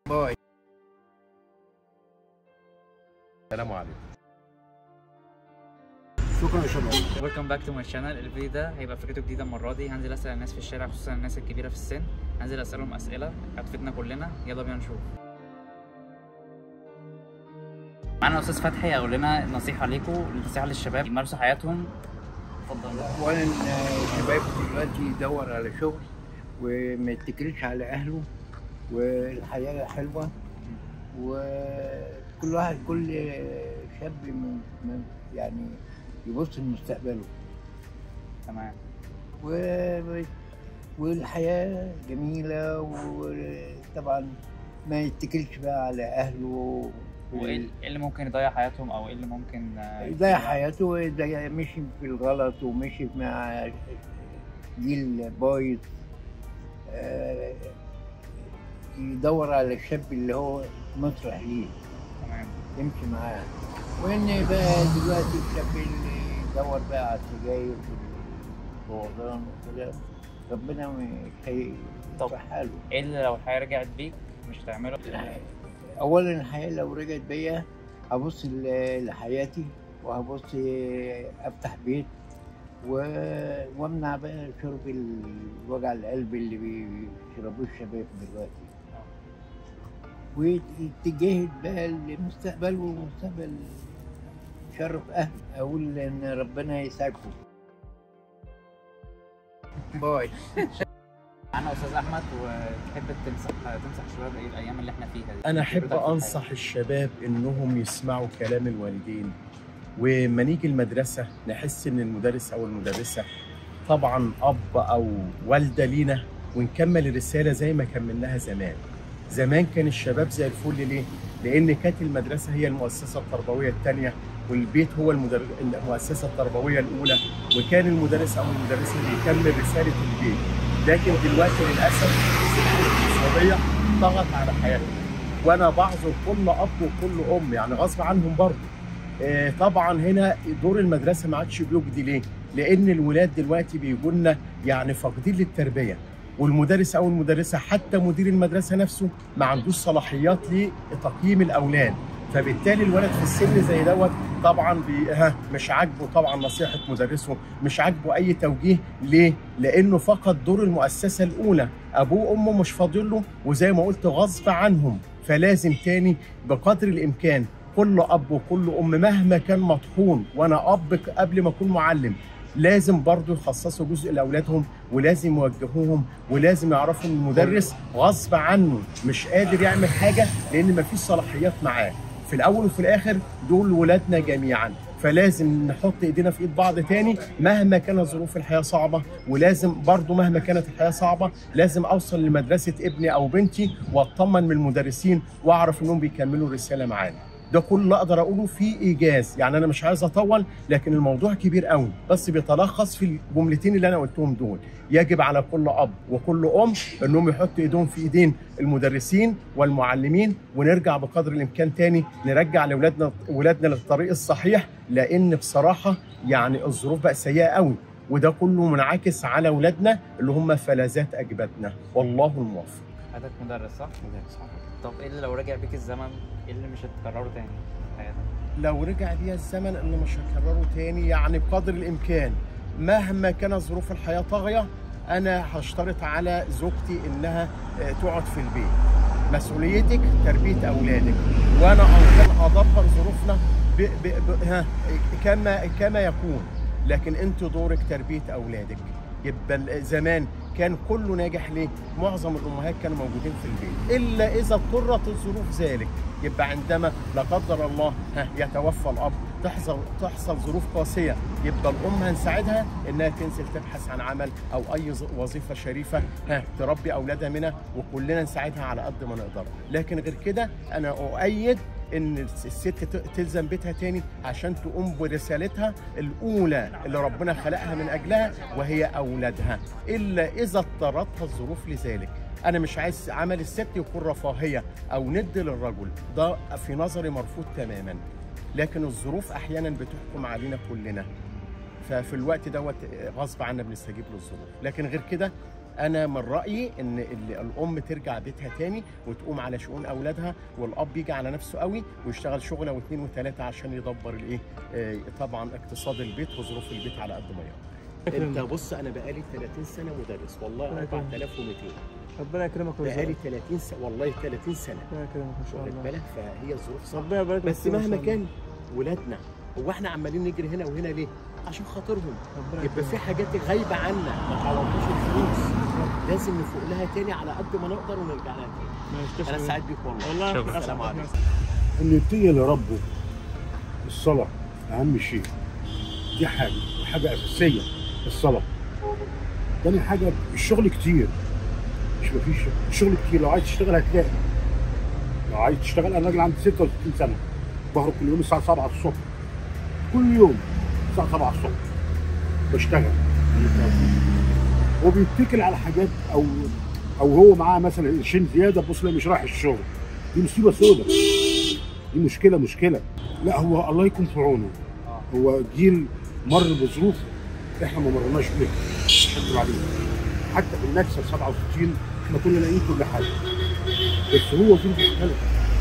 باي السلام عليكم شكرا يا شباب ويلكم باك تو ماي شانل الفيديو ده هيبقى فكرته جديده المره دي هنزل اسال الناس في الشارع خصوصا الناس الكبيره في السن هنزل اسالهم اسئله هتفيدنا كلنا يلا بينا نشوف معانا استاذ فتحي هيقول لنا نصيحه ليكم نصيحه للشباب يمارسوا حياتهم اتفضل اولا آه، الشباب دلوقتي يدور على شغل وما يتكلش على اهله والحياه حلوه وكل واحد كل شاب من من- يعني يبص لمستقبله تمام و... والحياه جميله وطبعا ما يتكلش بقى على اهله وايه إيه اللي ممكن يضيع حياتهم او ايه اللي ممكن آه، يضيع حياته إذا مشي في الغلط ومشي مع جيل بايظ آه، يدور على الشاب اللي هو مصلح ليه تمام يمشي معاه وان بقى دلوقتي الشاب اللي يدور بقى على السجاير والبوظان وكده ربنا مش هيصلح حاله ايه اللي لو الحياه رجعت بيك مش هتعمله اولا الحياه لو رجعت بيا هبص ل- لحياتي وهبص افتح بيت و- وامنع بقى شرب الوجع القلب اللي بيشربوه الشباب دلوقتي وتجاهد بقى لمستقبله ومستقبل شرف اهل اقول ان ربنا يسعدكم باي معانا استاذ احمد وتحب تنصح تنصح الشباب ايه الايام اللي احنا فيها دي انا احب خبرتك في الحياة. انصح الشباب انهم يسمعوا كلام الوالدين وما نيجي المدرسه نحس ان المدرس او المدرسه طبعا اب او والده لينا ونكمل الرساله زي ما كملناها زمان زمان كان الشباب زي الفل ليه لان كانت المدرسه هي المؤسسه التربويه الثانيه والبيت هو المدر... المؤسسه التربويه الاولى وكان المدرس او المدرسه بيكمل رساله البيت لكن دلوقتي للاسف الاقتصاديه ضغط على حياتنا وانا بعذر كل اب وكل ام يعني غصب عنهم برضه آه، طبعا هنا دور المدرسه ما عادش بيجدي ليه؟ لان الولاد دلوقتي بيجوا لنا يعني فاقدين للتربيه والمدرس او المدرسه حتى مدير المدرسه نفسه ما عندوش صلاحيات لتقييم الاولاد فبالتالي الولد في السن زي دوت طبعا بي ها مش عاجبه طبعا نصيحه مدرسه مش عاجبه اي توجيه ليه؟ لانه فقد دور المؤسسه الاولى ابوه وامه مش فاضل له وزي ما قلت غصب عنهم فلازم تاني بقدر الامكان كل اب وكل ام مهما كان مطحون وانا اب قبل ما اكون معلم لازم برضو يخصصوا جزء لاولادهم ولازم يوجهوهم ولازم يعرفوا ان المدرس غصب عنه مش قادر يعمل حاجه لان مفيش صلاحيات معاه في الاول وفي الاخر دول ولادنا جميعا فلازم نحط ايدينا في ايد بعض تاني مهما كانت ظروف الحياه صعبه ولازم برضو مهما كانت الحياه صعبه لازم اوصل لمدرسه ابني او بنتي واطمن من المدرسين واعرف انهم بيكملوا الرساله معانا ده كل اللي اقدر اقوله في ايجاز يعني انا مش عايز اطول لكن الموضوع كبير قوي بس بيتلخص في الجملتين اللي انا قلتهم دول يجب على كل اب وكل ام انهم يحطوا ايدهم في ايدين المدرسين والمعلمين ونرجع بقدر الامكان تاني نرجع لاولادنا ولادنا للطريق الصحيح لان بصراحه يعني الظروف بقى سيئه قوي وده كله منعكس على اولادنا اللي هم فلذات اجدادنا والله الموفق حضرتك مدرس صح؟ طب ايه اللي لو رجع بيك الزمن ايه اللي مش هتكرره تاني في حياتك؟ لو رجع بيا الزمن اللي مش هكرره تاني يعني بقدر الامكان مهما كانت ظروف الحياه طاغيه انا هشترط على زوجتي انها آه، تقعد في البيت مسؤوليتك تربيه اولادك وانا أنقل ادبر ظروفنا ب ب ب ها كما كما يكون لكن انت دورك تربيه اولادك يبقى ال- زمان كان كله ناجح ليه؟ معظم الامهات كانوا موجودين في البيت الا اذا اضطرت الظروف ذلك يبقى عندما لا قدر الله ها يتوفى الاب تحصل تحصل ظروف قاسيه يبقى الام هنساعدها انها تنزل تبحث عن عمل او اي ز- وظيفه شريفه ها تربي اولادها منها وكلنا نساعدها على قد ما نقدر لكن غير كده انا اؤيد ان الست ت- تلزم بيتها تاني عشان تقوم برسالتها الاولى اللي ربنا خلقها من اجلها وهي اولادها الا اذا اضطرتها الظروف لذلك انا مش عايز عمل الست يكون رفاهيه او ند للرجل ده في نظري مرفوض تماما لكن الظروف احيانا بتحكم علينا كلنا ففي الوقت دوت غصب عنا بنستجيب للظروف لكن غير كده انا من رايي ان ال- الام ترجع بيتها تاني وتقوم على شؤون اولادها والاب يجي على نفسه قوي ويشتغل شغله واثنين وثلاثه عشان يدبر الايه آه، طبعا اقتصاد البيت وظروف البيت على قد ما يقدر انت بص انا بقالي 30 سنه مدرس والله ربنا يكرمك. 4200 ربنا يكرمك بقالي ويرزقك 30 سنه والله 30 سنه ربنا يكرمك ان شاء واخد الله بالك فهي الظروف صعبه ربنا يبارك لك بس فيهم إن مهما شاء الله. كان ولادنا هو احنا عمالين نجري هنا وهنا ليه؟ عشان خاطرهم ربنا يبقى في يكرمك. حاجات غايبه عنا ما تعوضناش الفلوس لازم نفوق لها تاني على قد ما نقدر ونرجع لها تاني ماشي، انا تسلم. سعيد بيك والله والله شكراً. أسعد. السلام عليكم. انه يتقي لربه الصلاة أهم شيء دي حاجة حاجة أساسية الصلاة تاني حاجة الشغل كتير مش مفيش الشغل كتير لو عايز تشتغل هتلاقي لو عايز تشتغل أنا راجل عندي 66 سنة بخرج كل يوم الساعة 7 الصبح كل يوم الساعة 7 الصبح بشتغل هو بيتكل على حاجات أو أو هو معاه مثلا قرشين زيادة بص لا مش رايح الشغل دي مصيبة سودة دي مشكله مشكله لا هو الله يكون في عونه هو جيل مر بظروف احنا ما مرناش بيها نكذب عليه حتى في النكسه 67 احنا كنا لاقيين كل حاجه بس هو ظروف مختلفه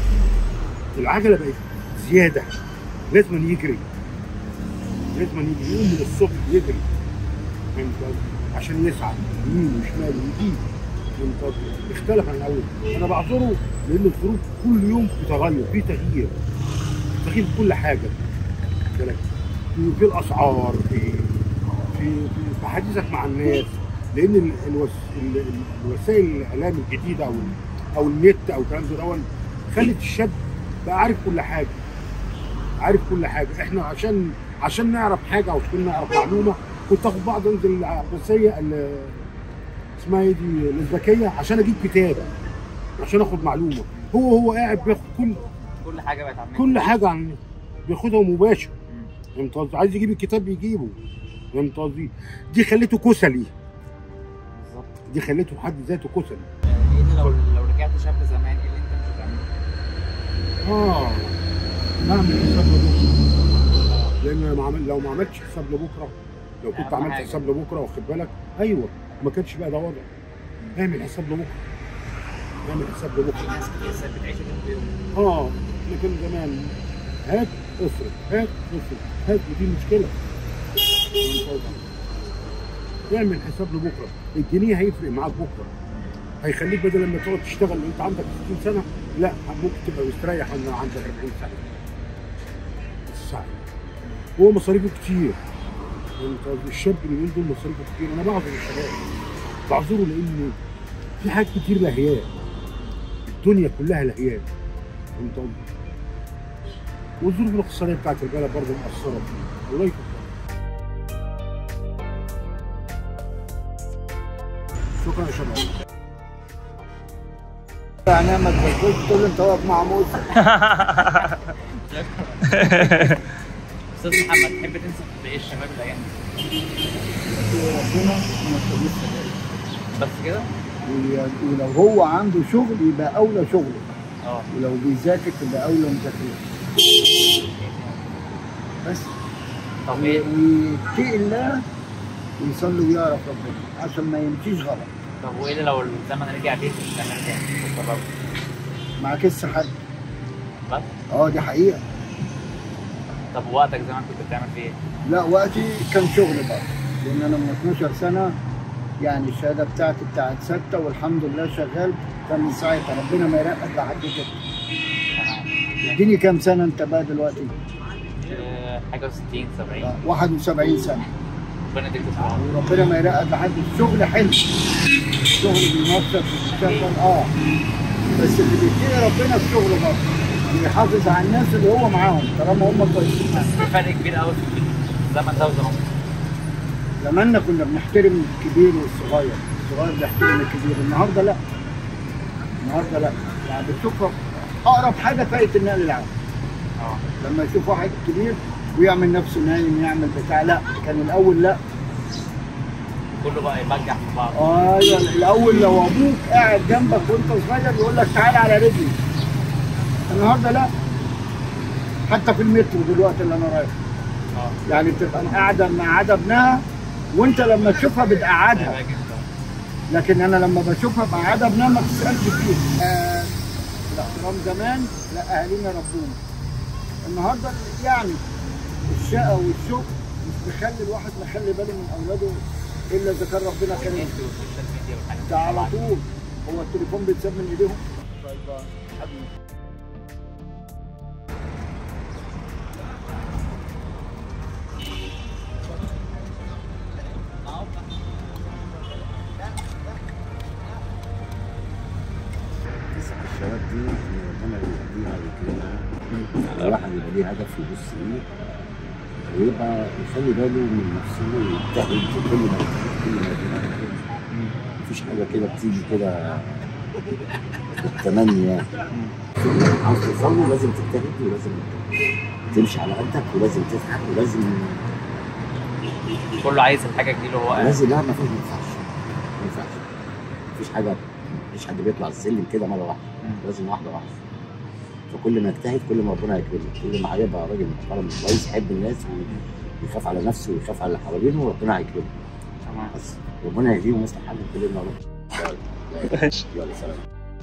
العجله بقت زياده لازم يجري لازم يجري يقوم من الصبح يجري فهمت قصدي؟ عشان يسعى يمين وشمال ويجيب فهمت قصدي؟ اختلف عن الاول انا بعذره لان الظروف كل يوم في تغير في تغيير تغيير في كل حاجه بالك؟ في, في الاسعار في في في, في حديثك مع الناس لان ال- الوس ال- ال- الوسائل الاعلام الجديده او او النت او الكلام ده دون خلت الشاب بقى عارف كل حاجه عارف كل حاجه احنا عشان عشان نعرف حاجه او عشان نعرف معلومه كنت اخد بعض انزل العباسيه ال- اسمها ايه دي الذكيه عشان اجيب كتاب عشان اخد معلومه هو هو قاعد بياخد كل كل حاجه بقت عامله كل حاجه عن النت بياخدها مباشر مم. فهمت قصدي عايز يجيب الكتاب يجيبه فهمت قصدي دي خليته كسلي بالظبط دي خليته في حد ذاته كسلي ايه اللي لو لو رجعت شاب زمان ايه اللي انت مش هتعمله؟ اه نعمل حساب لبكره لان أنا ما عمل لو ما عملتش حساب لبكره لو كنت أهم عملت حاجة. حساب لبكره واخد بالك ايوه ما كانش بقى ده وضع اعمل حساب لبكره اعمل حساب في لبكره ناس كتير ساعات بتعيش اليوم بيوم اه احنا كنا زمان هات اصرف هات اصرف هات ودي مشكله فهمت قصدي؟ اعمل حساب لبكره الجنيه هيفرق معاك بكره هيخليك بدل لما تقعد تشتغل وانت عندك 60 سنه لا ممكن تبقى مستريح وانا عندك 40 سنه الساعه هو مصاريفه كتير فهمت قصدي؟ الشاب اليومين دول مصاريفه كتير انا بعذر الشباب بعذره لان في حاجات كتير لهيات الدنيا كلها لهيات فهمت قصدي؟ والظروف الاقتصاديه بتاعت البلد برضه مؤثره فيه الله يكون شكرا يا شباب يعني ما تقولش تقول انت واقف مع موسى استاذ محمد تحب تنصح بايه الشباب الايام دي؟ ربنا ما تقولش بس كده؟ وي- ولو هو عنده شغل يبقى اولى شغله اه ولو بيذاكر يبقى اولى مذاكرته بس طب ايه ويتقي الله ويصلي ويعرف ربنا عشان ما يمشيش غلط طب وايه اللي لو الزمن رجع بيك تعمل تاني؟ وقررت مع كس حد بس اه دي حقيقه طب وقتك زمان كنت بتعمل فيه ايه؟ لا وقتي كان شغل بقى لان انا من 12 سنه يعني الشهاده بتاعتي بتاعت سته والحمد لله شغال فمن ساعتها ربنا ما يرقد لحد كده اديني كام سنه انت بقى دلوقتي؟ آه، حاجه و60 70 آه، 71 سنه ربنا يديك الصحه وربنا ما يرقد لحد الشغل حلو الشغل بينشط وبيشتغل اه بس اللي بيديني ربنا الشغل برضه بيحافظ على الناس اللي هو معاهم طالما هم كويسين معاه. في فرق كبير قوي في الزمن ده وزمان زماننا كنا بنحترم الكبير والصغير الصغير بيحترم الكبير النهارده لا النهارده لا يعني بتشوف اقرب حاجه فايت النقل العام اه لما يشوف واحد كبير ويعمل نفسه نايم يعمل بتاع لا كان الاول لا كله بقى يبجح في بعض ايوه الاول لو ابوك قاعد جنبك وانت صغير يقول لك تعالى على رجلي النهارده لا حتى في المترو دلوقتي اللي انا رايح اه يعني تبقى قاعده مع عاد ابنها وانت لما تشوفها بتقعدها هيبقى جدا لكن انا لما بشوفها بعادة ابنها ما تسالش فيه آه الاحترام زمان لا اهالينا ربونا النهارده يعني الشقه والشغل مش بيخلي الواحد مخلي باله من اولاده الا اذا كان ربنا كان والسوشيال ميديا والحاجات ده على طول هو التليفون بيتساب من ايديهم باي باي حبيبي لسه الشباب دي ربنا يهديها ويكرمها الواحد يبقى ليه هدف يبص ليه ويبقى يخلي باله من نفسه ويجتهد في كل ما كل ما يقدر. مفيش حاجه كده بتيجي كده بالتمني يعني عاوز توصل له لازم تجتهد ولازم تمشي على قدك ولازم تتعب ولازم كله عايز الحاجه تجيله هو قاعد. لازم لا ما فيش ما ينفعش ما ينفعش مفيش حاجه مفيش حد بيطلع السلم كده مره واحده لازم واحده واحده فكل ما يجتهد كل ما ربنا يكرمه كل ما هيبقى راجل محترم كويس يحب الناس ويخاف على نفسه ويخاف على اللي حوالينه وربنا هيكرمه تمام بس ربنا يهديه ويصلح حاله كلنا يا رب يلا سلام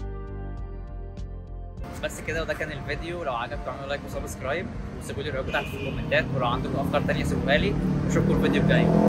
بس كده وده كان الفيديو لو عجبكم اعملوا لايك وسبسكرايب وسيبوا لي الرأي بتاعكم في الكومنتات ولو عندكم افكار تانية سيبوها لي اشوفكم الفيديو الجاي